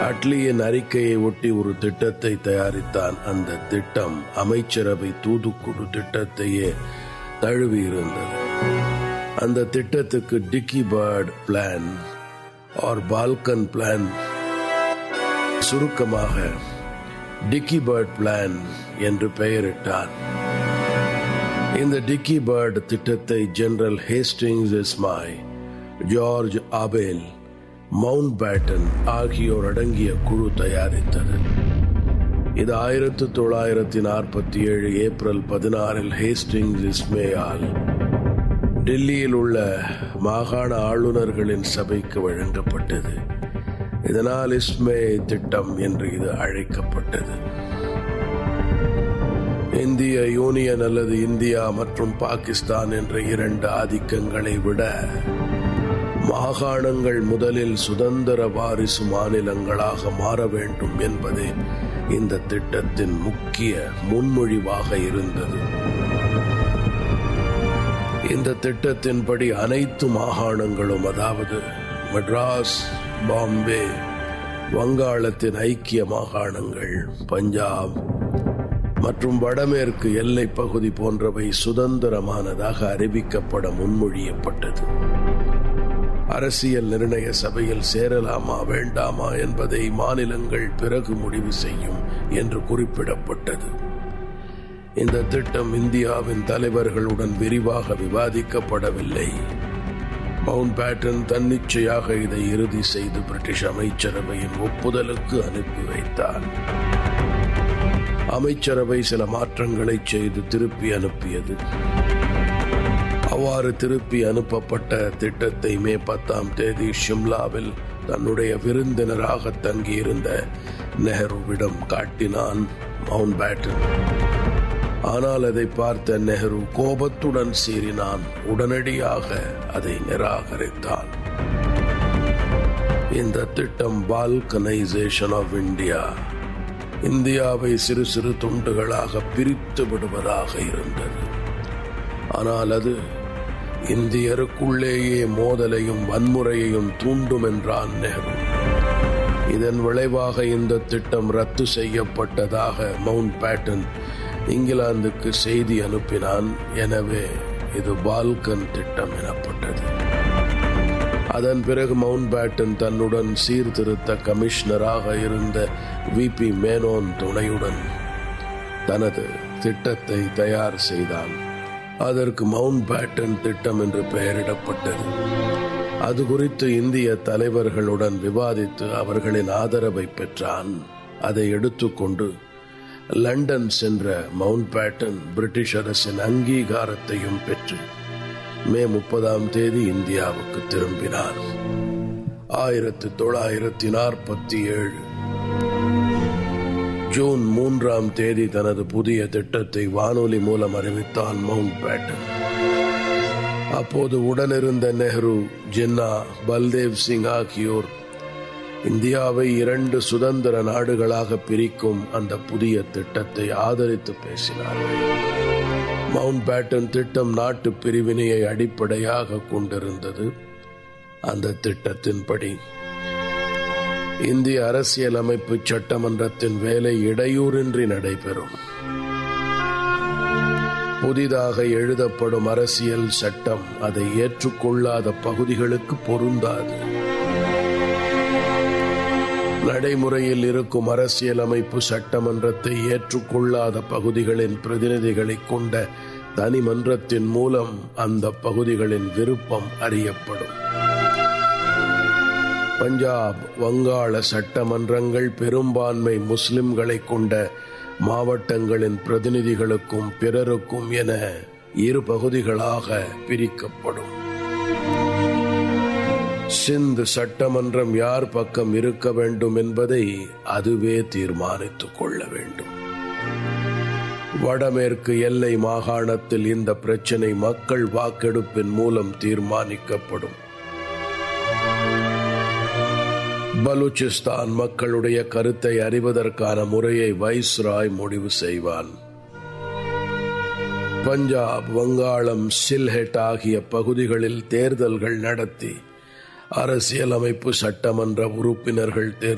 அட்லியின் அறிக்கையை ஒட்டி ஒரு திட்டத்தை தயாரித்தான் அந்த திட்டம் அமைச்சரவை தூதுக்குழு திட்டத்தையே தழுவி இருந்தது அந்த திட்டத்துக்கு Dickie Bird plan or Falcon plan சுருக்கமாக டிக்கி பேர்ட் பிளான் என்று பெயரிட்டார் இந்த டிக்கி பேர்ட் திட்டத்தை general Hastings Ismay George Abell Mountbatten ஆகியோர் அடங்கிய குழு தயாரித்தது இது ஆயிரத்தி தொள்ளாயிரத்தி நாற்பத்தி ஏழு ஏப்ரல் பதினாறில் ஹேஸ்டிங்ஸ் இஸ்மேயால் டெல்லியில் உள்ள மாகாண ஆளுநர்களின் சபைக்கு வழங்கப்பட்டது இதனால் இஸ்மே திட்டம் என்று இது அழைக்கப்பட்டது இந்திய யூனியன் அல்லது இந்தியா மற்றும் பாகிஸ்தான் என்ற இரண்டு ஆதிக்கங்களை விட மாகாணங்கள் முதலில் சுதந்திர வாரிசு மாநிலங்களாக மாற வேண்டும் என்பதே இந்த திட்டத்தின் முக்கிய முன்மொழிவாக இருந்தது இந்த திட்டத்தின்படி அனைத்து மாகாணங்களும் அதாவது மெட்ராஸ் பாம்பே வங்காளத்தின் ஐக்கிய மாகாணங்கள் பஞ்சாப் மற்றும் வடமேற்கு எல்லை பகுதி போன்றவை சுதந்திரமானதாக அறிவிக்கப்பட முன்மொழியப்பட்டது அரசியல் நிர்ணய சபையில் சேரலாமா வேண்டாமா என்பதை மாநிலங்கள் பிறகு முடிவு செய்யும் என்று குறிப்பிடப்பட்டது இந்த திட்டம் இந்தியாவின் தலைவர்களுடன் விரிவாக விவாதிக்கப்படவில்லை மவுண்ட் பேட்டன் தன்னிச்சையாக இதை இறுதி செய்து பிரிட்டிஷ் அமைச்சரவையின் ஒப்புதலுக்கு அனுப்பி வைத்தார் அமைச்சரவை சில மாற்றங்களை செய்து திருப்பி அனுப்பியது அவ்வாறு திருப்பி அனுப்பப்பட்ட திட்டத்தை மே பத்தாம் தேதி ஷிம்லாவில் தன்னுடைய விருந்தினராக தங்கியிருந்த நெஹ்ருவிடம் காட்டினான் மவுண்ட் பேட்டன் ஆனால் அதை பார்த்த நெஹ்ரு கோபத்துடன் சீறினான் உடனடியாக அதை நிராகரித்தான் இந்த திட்டம் பால்கனைசேஷன் ஆஃப் இந்தியா இந்தியாவை சிறு சிறு துண்டுகளாக பிரித்து விடுவதாக இருந்தது ஆனால் அது இந்தியருக்குள்ளேயே மோதலையும் வன்முறையையும் தூண்டும் என்றான் நெஹ்ரு இதன் விளைவாக இந்த திட்டம் ரத்து செய்யப்பட்டதாக மவுண்ட் பேட்டன் இங்கிலாந்துக்கு செய்தி அனுப்பினான் எனவே இது பால்கன் திட்டம் எனப்பட்டது அதன் பிறகு மவுண்ட் பேட்டன் தன்னுடன் சீர்திருத்த கமிஷனராக இருந்த வி பி மேனோன் துணையுடன் தனது திட்டத்தை தயார் செய்தான் அதற்கு மவுண்ட் பேட்டன் திட்டம் என்று பெயரிடப்பட்டது அது குறித்து இந்திய தலைவர்களுடன் விவாதித்து அவர்களின் ஆதரவை பெற்றான் அதை எடுத்துக்கொண்டு லண்டன் சென்ற மவுண்ட் பேட்டன் பிரிட்டிஷ் அரசின் அங்கீகாரத்தையும் பெற்று மே முப்பதாம் தேதி இந்தியாவுக்கு திரும்பினார் ஆயிரத்தி தொள்ளாயிரத்தி நாற்பத்தி ஏழு ஜூன் மூன்றாம் தேதி தனது புதிய திட்டத்தை வானொலி மூலம் அறிவித்தான் மவுண்ட் பேட்டன் அப்போது உடனிருந்த நெஹ்ரு ஜின்னா பல்தேவ் சிங் ஆகியோர் இந்தியாவை இரண்டு சுதந்திர நாடுகளாக பிரிக்கும் அந்த புதிய திட்டத்தை ஆதரித்து பேசினார்கள் மவுண்ட் பேட்டன் திட்டம் நாட்டு பிரிவினையை அடிப்படையாக கொண்டிருந்தது அந்த திட்டத்தின்படி இந்திய அரசியலமைப்பு சட்டமன்றத்தின் வேலை இடையூறின்றி நடைபெறும் புதிதாக எழுதப்படும் அரசியல் சட்டம் அதை ஏற்றுக்கொள்ளாத பகுதிகளுக்கு பொருந்தாது நடைமுறையில் இருக்கும் அரசியலமைப்பு சட்டமன்றத்தை ஏற்றுக்கொள்ளாத பகுதிகளின் பிரதிநிதிகளை கொண்ட தனி மன்றத்தின் மூலம் அந்த பகுதிகளின் விருப்பம் அறியப்படும் பஞ்சாப் வங்காள சட்டமன்றங்கள் பெரும்பான்மை முஸ்லிம்களை கொண்ட மாவட்டங்களின் பிரதிநிதிகளுக்கும் பிறருக்கும் என இரு பகுதிகளாக பிரிக்கப்படும் சிந்து சட்டமன்றம் யார் பக்கம் இருக்க வேண்டும் என்பதை அதுவே தீர்மானித்துக் கொள்ள வேண்டும் வடமேற்கு எல்லை மாகாணத்தில் இந்த பிரச்சனை மக்கள் வாக்கெடுப்பின் மூலம் தீர்மானிக்கப்படும் பலூச்சிஸ்தான் மக்களுடைய கருத்தை அறிவதற்கான முறையை வைஸ்ராய் முடிவு செய்வான் பஞ்சாப் வங்காளம் சில்ஹெட் ஆகிய பகுதிகளில் தேர்தல்கள் நடத்தி அரசியலமைப்பு சட்டமன்ற உறுப்பினர்கள் தேர்வு